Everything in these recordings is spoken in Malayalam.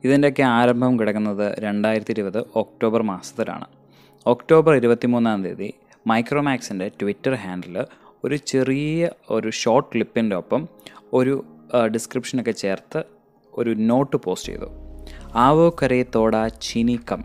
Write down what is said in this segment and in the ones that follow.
ഇതിൻ്റെയൊക്കെ ആരംഭം കിടക്കുന്നത് രണ്ടായിരത്തി ഇരുപത് ഒക്ടോബർ മാസത്തിലാണ് ഒക്ടോബർ ഇരുപത്തിമൂന്നാം തീയതി മൈക്രോമാക്സിൻ്റെ ട്വിറ്റർ ഹാൻഡിൽ ഒരു ചെറിയ ഒരു ഷോർട്ട് ക്ലിപ്പിൻ്റെ ഒപ്പം ഒരു ഡിസ്ക്രിപ്ഷനൊക്കെ ചേർത്ത് ഒരു നോട്ട് പോസ്റ്റ് ചെയ്തു ആവോ കരേ തോട ചീനി കം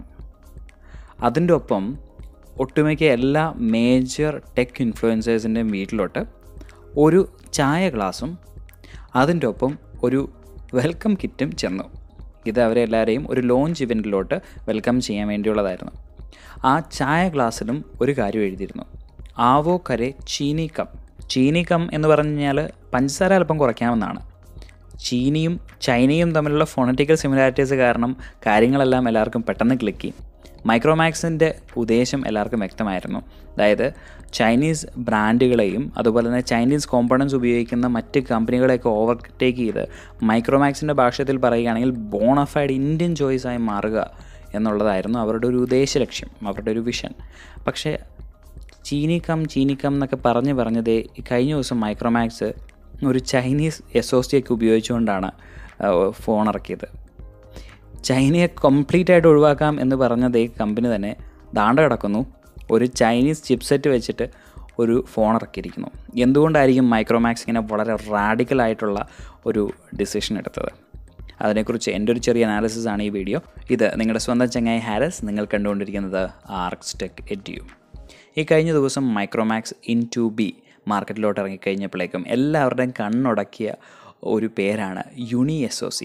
അതിൻ്റെ ഒപ്പം ഒട്ടുമിക്ക എല്ലാ മേജർ ടെക് ഇൻഫ്ലുവൻസേഴ്സിൻ്റെയും വീട്ടിലോട്ട് ഒരു ചായ ഗ്ലാസും അതിൻ്റെ ഒപ്പം ഒരു വെൽക്കം കിറ്റും ചെന്നു ഇത് അവരെ എല്ലാവരെയും ഒരു ലോഞ്ച് ഇവൻറ്റിലോട്ട് വെൽക്കം ചെയ്യാൻ വേണ്ടിയുള്ളതായിരുന്നു ആ ചായ ഗ്ലാസ്സിലും ഒരു കാര്യം എഴുതിയിരുന്നു ആവോ കരെ ചീനി കം ചീനി കം എന്ന് പറഞ്ഞു കഴിഞ്ഞാൽ പഞ്ചസാര അല്പം കുറയ്ക്കാമെന്നാണ് ചീനിയും ചൈനയും തമ്മിലുള്ള ഫോണറ്റിക്കൽ സിമിലാരിറ്റീസ് കാരണം കാര്യങ്ങളെല്ലാം എല്ലാവർക്കും പെട്ടെന്ന് ക്ലിക്ക് ചെയ്യും മൈക്രോമാക്സിൻ്റെ ഉദ്ദേശം എല്ലാവർക്കും വ്യക്തമായിരുന്നു അതായത് ചൈനീസ് ബ്രാൻഡുകളെയും അതുപോലെ തന്നെ ചൈനീസ് കോമ്പണൻസ് ഉപയോഗിക്കുന്ന മറ്റ് കമ്പനികളെയൊക്കെ ഓവർടേക്ക് ചെയ്ത് മൈക്രോമാക്സിൻ്റെ ഭാഷയിൽ പറയുകയാണെങ്കിൽ ബോണഫൈഡ് ഇന്ത്യൻ ചോയ്സായി മാറുക എന്നുള്ളതായിരുന്നു അവരുടെ ഒരു ഉദ്ദേശ ലക്ഷ്യം അവരുടെ ഒരു വിഷൻ പക്ഷേ ചീനിക്കം ചീനിക്കം എന്നൊക്കെ പറഞ്ഞ് പറഞ്ഞതേ കഴിഞ്ഞ ദിവസം മൈക്രോമാക്സ് ഒരു ചൈനീസ് എസോസിയൊക്കെ ഉപയോഗിച്ചുകൊണ്ടാണ് ഫോൺ ഇറക്കിയത് ചൈനയെ കംപ്ലീറ്റ് ആയിട്ട് ഒഴിവാക്കാം എന്ന് പറഞ്ഞതേ കമ്പനി തന്നെ ദാണ്ട കിടക്കുന്നു ഒരു ചൈനീസ് ചിപ്സെറ്റ് വെച്ചിട്ട് ഒരു ഫോൺ ഇറക്കിയിരിക്കുന്നു എന്തുകൊണ്ടായിരിക്കും മൈക്രോമാക്സ് ഇങ്ങനെ വളരെ റാഡിക്കലായിട്ടുള്ള ഒരു ഡിസിഷൻ എടുത്തത് അതിനെക്കുറിച്ച് എൻ്റെ ഒരു ചെറിയ അനാലിസിസ് ആണ് ഈ വീഡിയോ ഇത് നിങ്ങളുടെ സ്വന്തം ചങ്ങായി ഹാരസ് നിങ്ങൾ കണ്ടുകൊണ്ടിരിക്കുന്നത് ആർക്സ് ടെക് എഡ്യൂ ഈ കഴിഞ്ഞ ദിവസം മൈക്രോമാക്സ് ഇൻ ടു ബി മാർക്കറ്റിലോട്ട് ഇറങ്ങിക്കഴിഞ്ഞപ്പോഴേക്കും എല്ലാവരുടെയും കണ്ണുടക്കിയ ഒരു പേരാണ് Uni S O C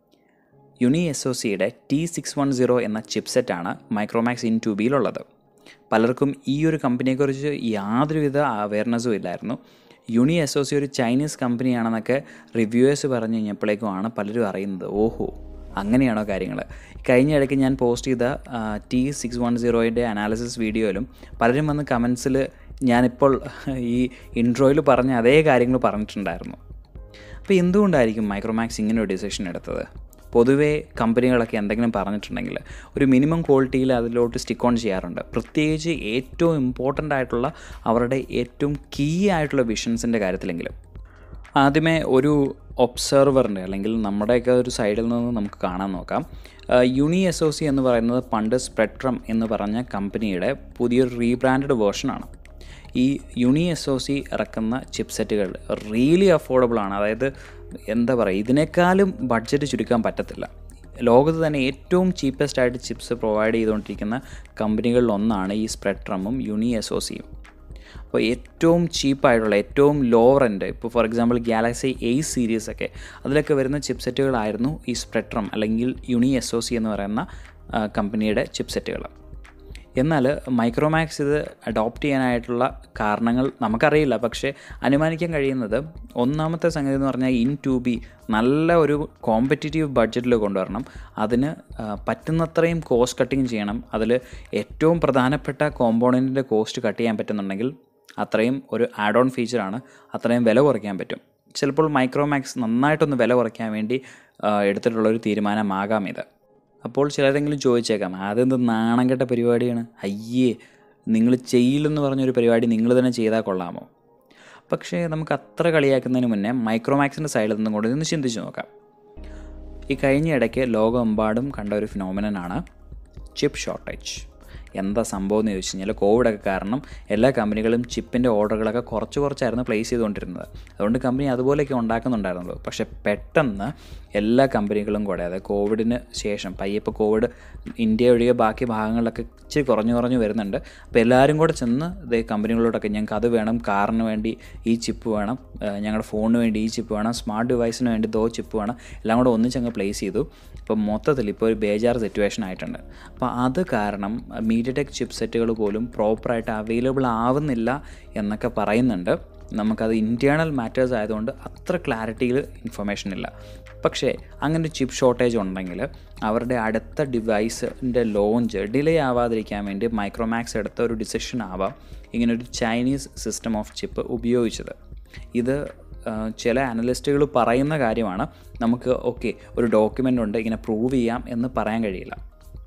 Uni S O സിയുടെ ടി സിക്സ് വൺ സീറോ എന്ന ചിപ്സെറ്റാണ് മൈക്രോമാക്സ് ഇൻ ടു ബിയിലുള്ളത് പലർക്കും ഈ ഒരു കമ്പനിയെക്കുറിച്ച് യാതൊരുവിധ അവയർനെസ്സും ഇല്ലായിരുന്നു യുണി എസ് ഒ സി ഒരു ചൈനീസ് കമ്പനിയാണെന്നൊക്കെ റിവ്യൂവേഴ്സ് പറഞ്ഞു കഴിഞ്ഞപ്പോഴേക്കുമാണ് പലരും അറിയുന്നത് ഓഹോ അങ്ങനെയാണോ കാര്യങ്ങൾ കഴിഞ്ഞ ഇടയ്ക്ക് ഞാൻ പോസ്റ്റ് ചെയ്ത ടി സിക്സ് വൺ സീറോയുടെ അനാലിസിസ് വീഡിയോയിലും പലരും വന്ന് കമൻസിൽ ഞാനിപ്പോൾ ഈ ഇൻട്രോയിൽ പറഞ്ഞ അതേ കാര്യങ്ങൾ പറഞ്ഞിട്ടുണ്ടായിരുന്നു അപ്പോൾ എന്തുകൊണ്ടായിരിക്കും മൈക്രോമാക്സ് ഇങ്ങനെ ഒരു ഡിസിഷൻ എടുത്തത് പൊതുവേ കമ്പനികളൊക്കെ എന്തെങ്കിലും പറഞ്ഞിട്ടുണ്ടെങ്കിൽ ഒരു മിനിമം ക്വാളിറ്റിയിൽ അതിലോട്ട് സ്റ്റിക്ക് ഓൺ ചെയ്യാറുണ്ട് പ്രത്യേകിച്ച് ഏറ്റവും ഇമ്പോർട്ടൻ്റ് ആയിട്ടുള്ള അവരുടെ ഏറ്റവും കീ ആയിട്ടുള്ള വിഷൻസിൻ്റെ കാര്യത്തിലെങ്കിലും ആദ്യമേ ഒരു ഒബ്സർവറിൻ്റെ അല്ലെങ്കിൽ നമ്മുടെയൊക്കെ ഒരു സൈഡിൽ നിന്ന് നമുക്ക് കാണാൻ നോക്കാം യുണി എസ് ഒ സി എന്ന് പറയുന്നത് പണ്ട് സ്പെക്ട്രം എന്ന് പറഞ്ഞ കമ്പനിയുടെ പുതിയൊരു റീബ്രാൻഡഡ് വേർഷനാണ് ഈ യുണി എസ് ഒ സി ഇറക്കുന്ന ചിപ്സെറ്റുകൾ റിയലി അഫോർഡബിൾ ആണ് അതായത് എന്താ പറയുക ഇതിനേക്കാളും ബഡ്ജറ്റ് ചുരുക്കാൻ പറ്റത്തില്ല ലോകത്ത് തന്നെ ഏറ്റവും ചീപ്പസ്റ്റ് ആയിട്ട് ചിപ്സ് പ്രൊവൈഡ് ചെയ്തുകൊണ്ടിരിക്കുന്ന കമ്പനികളിലൊന്നാണ് ഈ സ്പ്രെട്രമും യുണി എസ് ഒ സിയും അപ്പോൾ ഏറ്റവും ചീപ്പായിട്ടുള്ള ഏറ്റവും ലോ റെൻ്റ് ഇപ്പോൾ for example Galaxy A series ഒക്കെ അതിലൊക്കെ വരുന്ന ചിപ്സെറ്റുകളായിരുന്നു ഈ സ്പ്രെട്രം അല്ലെങ്കിൽ യുണി എസ് ഒ സി എന്ന് പറയുന്ന കമ്പനിയുടെ ചിപ്സെറ്റുകൾ എന്നാൽ മൈക്രോമാക്സ് ഇത് അഡോപ്റ്റ് ചെയ്യാനായിട്ടുള്ള കാരണങ്ങൾ നമുക്കറിയില്ല പക്ഷേ അനുമാനിക്കാൻ കഴിയുന്നത് ഒന്നാമത്തെ സംഗതി എന്ന് പറഞ്ഞാൽ ഇൻ ടു ബി നല്ല ഒരു കോമ്പറ്റീറ്റീവ് ബഡ്ജറ്റിൽ കൊണ്ടുവരണം അതിന് പറ്റുന്നത്രയും കോസ്റ്റ് കട്ടിങ് ചെയ്യണം അതിൽ ഏറ്റവും പ്രധാനപ്പെട്ട കോമ്പോണൻറ്റിൻ്റെ കോസ്റ്റ് കട്ട് ചെയ്യാൻ പറ്റുന്നുണ്ടെങ്കിൽ അത്രയും ഒരു ആഡ് ഓൺ ഫീച്ചറാണ് അത്രയും വില കുറയ്ക്കാൻ പറ്റും ചിലപ്പോൾ മൈക്രോമാക്സ് നന്നായിട്ടൊന്ന് വില കുറയ്ക്കാൻ വേണ്ടി എടുത്തിട്ടുള്ളൊരു തീരുമാനമാകാം ഇത് അപ്പോൾ ചിലരെങ്കിലും ചോദിച്ചേക്കാം അതെന്ത് നാണം കെട്ട പരിപാടിയാണ് അയ്യേ നിങ്ങൾ ചെയ്യില്ലെന്ന് പറഞ്ഞൊരു പരിപാടി നിങ്ങൾ തന്നെ ചെയ്താൽ കൊള്ളാമോ പക്ഷേ നമുക്ക് അത്ര കളിയാക്കുന്നതിന് മുന്നേ മൈക്രോമാക്സിൻ്റെ സൈഡിൽ നിന്നും കൂടി ഒന്ന് ചിന്തിച്ച് നോക്കാം ഈ കഴിഞ്ഞ ഇടയ്ക്ക് ലോകമെമ്പാടും കണ്ട ഒരു ഫിനോമിനനാണ് ചിപ്പ് ഷോർട്ടേജ് എന്താ സംഭവം എന്ന് ചോദിച്ചു കഴിഞ്ഞാൽ കോവിഡൊക്കെ കാരണം എല്ലാ കമ്പനികളും ചിപ്പിൻ്റെ ഓർഡറുകളൊക്കെ കുറച്ച് കുറച്ചായിരുന്നു പ്ലേസ് ചെയ്തുകൊണ്ടിരുന്നത് അതുകൊണ്ട് കമ്പനി അതുപോലെയൊക്കെ ഉണ്ടാക്കുന്നുണ്ടായിരുന്നുള്ളൂ പക്ഷേ പെട്ടെന്ന് എല്ലാ കമ്പനികളും കൂടെ അതായത് കോവിഡിന് ശേഷം പയ്യെ ഇപ്പോൾ കോവിഡ് ഇന്ത്യ ഒഴികെ ബാക്കി ഭാഗങ്ങളിലൊക്കെ ഇച്ചിരി കുറഞ്ഞു കുറഞ്ഞു വരുന്നുണ്ട് അപ്പോൾ എല്ലാവരും കൂടെ ചെന്ന് ഇതേ കമ്പനികളോടൊക്കെ ഞങ്ങൾക്ക് അത് വേണം കാറിന് വേണ്ടി ഈ ചിപ്പ് വേണം ഞങ്ങളുടെ ഫോണിന് വേണ്ടി ഈ ചിപ്പ് വേണം സ്മാർട്ട് ഡിവൈസിന് വേണ്ടി ദോ ചിപ്പ് വേണം എല്ലാം കൂടെ ഒന്നിച്ചങ്ങ് പ്ലേസ് ചെയ്തു ഇപ്പോൾ മൊത്തത്തിൽ ഇപ്പോൾ ഒരു ബേജാർ സിറ്റുവേഷൻ ആയിട്ടുണ്ട് അപ്പോൾ അത് കാരണം മീഡിയ ടെക് ചിപ്പ് സെറ്റുകൾ പോലും പ്രോപ്പറായിട്ട് അവൈലബിൾ ആവുന്നില്ല എന്നൊക്കെ പറയുന്നുണ്ട് നമുക്കത് ഇൻറ്റേർണൽ മാറ്റേഴ്സ് ആയതുകൊണ്ട് അത്ര ക്ലാരിറ്റിയിൽ ഇൻഫർമേഷൻ ഇല്ല പക്ഷേ അങ്ങനെ ഒരു ചിപ്പ് ഷോർട്ടേജ് ഉണ്ടെങ്കിൽ അവരുടെ അടുത്ത ഡിവൈസിൻ്റെ ലോഞ്ച് ഡിലേ ആവാതിരിക്കാൻ വേണ്ടി മൈക്രോമാക്സ് എടുത്ത ഒരു ഡിസിഷൻ ആവാം ഇങ്ങനൊരു ചൈനീസ് സിസ്റ്റം ഓഫ് ചിപ്പ് ഉപയോഗിച്ചത് ഇത് ചില അനലിസ്റ്റുകൾ പറയുന്ന കാര്യമാണ് നമുക്ക് ഓക്കെ ഒരു ഡോക്യുമെൻ്റ് ഉണ്ട് ഇങ്ങനെ പ്രൂവ് ചെയ്യാം എന്ന് പറയാൻ കഴിയില്ല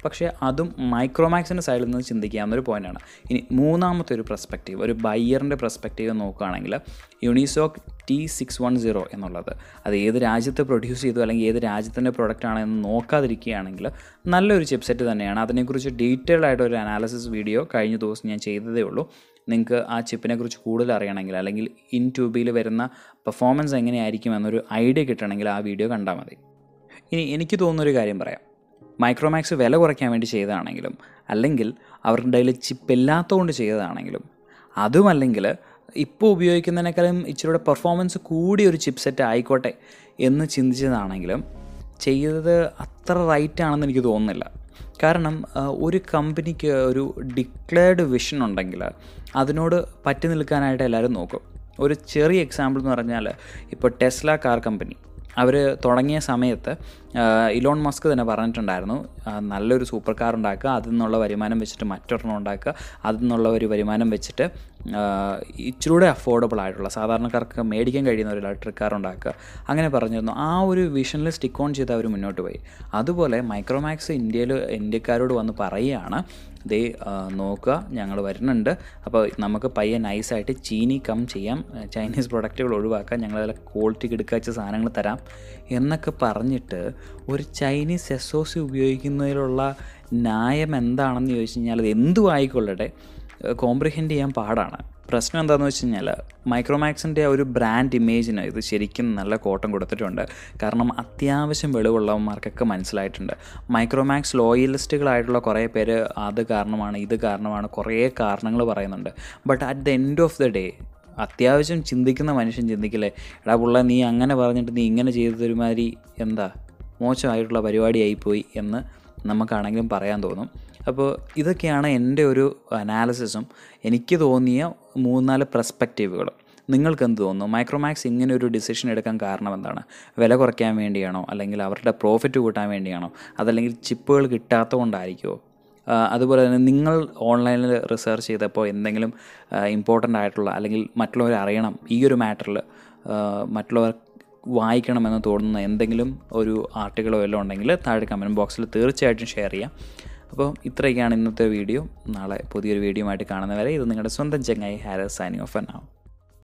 പക്ഷേ അതും മൈക്രോമാക്സിൻ്റെ സൈഡിൽ നിന്ന് ചിന്തിക്കാവുന്ന ഒരു പോയിൻ്റാണ് ഇനി മൂന്നാമത്തെ ഒരു പെർസ്പെക്റ്റീവ് ഒരു ബയ്യറിൻ്റെ പെർസ്പെക്റ്റീവ് നോക്കുകയാണെങ്കിൽ Unisoc T six one zero എന്നുള്ളത് അത് ഏത് രാജ്യത്ത് പ്രൊഡ്യൂസ് ചെയ്തു അല്ലെങ്കിൽ ഏത് രാജ്യത്തിൻ്റെ പ്രൊഡക്റ്റ് ആണെന്ന് നോക്കാതിരിക്കുകയാണെങ്കിൽ നല്ലൊരു ചിപ്സെറ്റ് തന്നെയാണ് അതിനെക്കുറിച്ച് ഡീറ്റെയിൽഡ് ആയിട്ട് ഒരു അനാലിസിസ് വീഡിയോ കഴിഞ്ഞ ദിവസം ഞാൻ ചെയ്തതേ ഉള്ളൂ നിങ്ങൾക്ക് ആ ചിപ്പിനെ കുറിച്ച് കൂടുതൽ അറിയണമെങ്കിൽ അല്ലെങ്കിൽ ഇൻ ട്യൂബിൽ വരുന്ന പെർഫോമൻസ് എങ്ങനെയായിരിക്കും എന്നൊരു ഐഡിയ കിട്ടണമെങ്കിൽ ആ വീഡിയോ കണ്ടാൽ മതി ഇനി എനിക്ക് തോന്നുന്നൊരു കാര്യം പറയാം മൈക്രോമാക്സ് വില കുറയ്ക്കാൻ വേണ്ടി ചെയ്തതാണെങ്കിലും അല്ലെങ്കിൽ അവരുടെ കയ്യിൽ ചിപ്പ് ഇല്ലാത്തതുകൊണ്ട് ചെയ്തതാണെങ്കിലും അതുമല്ലെങ്കിൽ ഇപ്പോൾ ഉപയോഗിക്കുന്നതിനേക്കാളും ഇച്ചിരിയുടെ പെർഫോമൻസ് കൂടിയ ഒരു ചിപ്പ് സെറ്റ് ആയിക്കോട്ടെ എന്ന് ചിന്തിച്ചതാണെങ്കിലും ചെയ്തത് അത്ര റൈറ്റ് ആണെന്ന് എനിക്ക് തോന്നുന്നില്ല കാരണം ഒരു കമ്പനിക്ക് ഒരു ഡിക്ലെയർഡ് വിഷൻ ഉണ്ടെങ്കിൽ അതിനോട് പറ്റി നിൽക്കാനായിട്ട് എല്ലാവരും നോക്കും ഒരു ചെറിയ എക്സാമ്പിൾ എന്ന് പറഞ്ഞാൽ ഇപ്പോൾ ടെസ്ല കാർ കമ്പനി അവർ തുടങ്ങിയ സമയത്ത് ഇലോൺ മസ്ക് തന്നെ പറഞ്ഞിട്ടുണ്ടായിരുന്നു നല്ലൊരു സൂപ്പർ കാർ ഉണ്ടാക്കുക അതിൽ നിന്നുള്ള വരുമാനം വെച്ചിട്ട് മറ്റൊരെണ്ണം ഉണ്ടാക്കുക അതിൽ നിന്നുള്ള ഒരു വരുമാനം വെച്ചിട്ട് ഇച്ചിരൂടെ അഫോർഡബിൾ ആയിട്ടുള്ള സാധാരണക്കാർക്ക് മേടിക്കാൻ കഴിയുന്ന ഒരു ഇലക്ട്രിക് കാർ ഉണ്ടാക്കുക അങ്ങനെ പറഞ്ഞിരുന്നു ആ ഒരു വിഷനിൽ സ്റ്റിക്ക് ഓൺ ചെയ്ത് അവർ മുന്നോട്ട് പോയി അതുപോലെ മൈക്രോമാക്സ് ഇന്ത്യയിൽ ഇന്ത്യക്കാരോട് വന്ന് പറയുകയാണ് ദേ നോക്കുക ഞങ്ങൾ വരുന്നുണ്ട് അപ്പോൾ നമുക്ക് പയ്യെ നൈസായിട്ട് ചീനി കം ചെയ്യാം ചൈനീസ് പ്രൊഡക്റ്റുകൾ ഒഴിവാക്കാം ഞങ്ങളതിൽ ക്വാളിറ്റി എടുക്കാച്ച സാധനങ്ങൾ തരാം എന്നൊക്കെ പറഞ്ഞിട്ട് ഒരു ചൈനീസ് എസ് ഒ സി ഉപയോഗിക്കുന്നതിലുള്ള ന്യായം എന്താണെന്ന് ചോദിച്ചു കഴിഞ്ഞാൽ അത് എന്തും ആയിക്കൊള്ളട്ടെ കോംപ്രിഹെൻഡ് ചെയ്യാൻ പാടാണ് പ്രശ്നം എന്താണെന്ന് വെച്ച് കഴിഞ്ഞാൽ മൈക്രോമാക്സിൻ്റെ ഒരു ബ്രാൻഡ് ഇമേജിന് ഇത് ശരിക്കും നല്ല കോട്ടം കൊടുത്തിട്ടുണ്ട് കാരണം അത്യാവശ്യം വെളിവുള്ളവന്മാർക്കൊക്കെ മനസ്സിലായിട്ടുണ്ട് മൈക്രോമാക്സ് ലോയലിസ്റ്റുകളായിട്ടുള്ള കുറേ പേര് അത് കാരണമാണ് ഇത് കാരണമാണ് കുറേ കാരണങ്ങൾ പറയുന്നുണ്ട് but at the end of the day അത്യാവശ്യം ചിന്തിക്കുന്ന മനുഷ്യൻ ചിന്തിക്കില്ലേ എടാ പുള്ള നീ അങ്ങനെ പറഞ്ഞിട്ട് നീ ഇങ്ങനെ ചെയ്തതൊരുമാതിരി എന്താ മോശമായിട്ടുള്ള പരിപാടിയായിപ്പോയി എന്ന് നമുക്കാണെങ്കിലും പറയാൻ തോന്നും അപ്പോൾ ഇതൊക്കെയാണ് എൻ്റെ ഒരു അനാലിസിസും എനിക്ക് തോന്നിയ മൂന്നാല് പെർസ്പെക്റ്റീവുകൾ നിങ്ങൾക്ക് എന്ത് തോന്നുന്നു മൈക്രോമാക്സ് ഇങ്ങനെ ഒരു ഡിസിഷൻ എടുക്കാൻ കാരണം എന്താണ് വില കുറയ്ക്കാൻ വേണ്ടിയാണോ അല്ലെങ്കിൽ അവരുടെ പ്രോഫിറ്റ് കൂട്ടാൻ വേണ്ടിയാണോ അതല്ലെങ്കിൽ ചിപ്പുകൾ കിട്ടാത്തതുകൊണ്ടായിരിക്കുമോ അതുപോലെ തന്നെ നിങ്ങൾ ഓൺലൈനിൽ റിസർച്ച് ചെയ്തപ്പോൾ എന്തെങ്കിലും ഇമ്പോർട്ടൻ്റ് ആയിട്ടുള്ള അല്ലെങ്കിൽ മറ്റുള്ളവർ അറിയണം ഈ ഒരു മാറ്ററിൽ മറ്റുള്ളവർ വായിക്കണമെന്ന് തോന്നുന്ന എന്തെങ്കിലും ഒരു ആർട്ടിക്കിളോ വല്ലതും ഉണ്ടെങ്കിൽ താഴെ കമൻറ്റ് ബോക്സിൽ തീർച്ചയായിട്ടും ഷെയർ ചെയ്യാം അപ്പോൾ ഇത്രയൊക്കെയാണ് ഇന്നത്തെ വീഡിയോ നാളെ പുതിയൊരു വീഡിയോ ആയിട്ട് കാണുന്നവരെ ഇത് നിങ്ങളുടെ സ്വന്തം ചങ്ങായി ഹാരസ് സൈനിങ് ഓഫ് എന്നാവും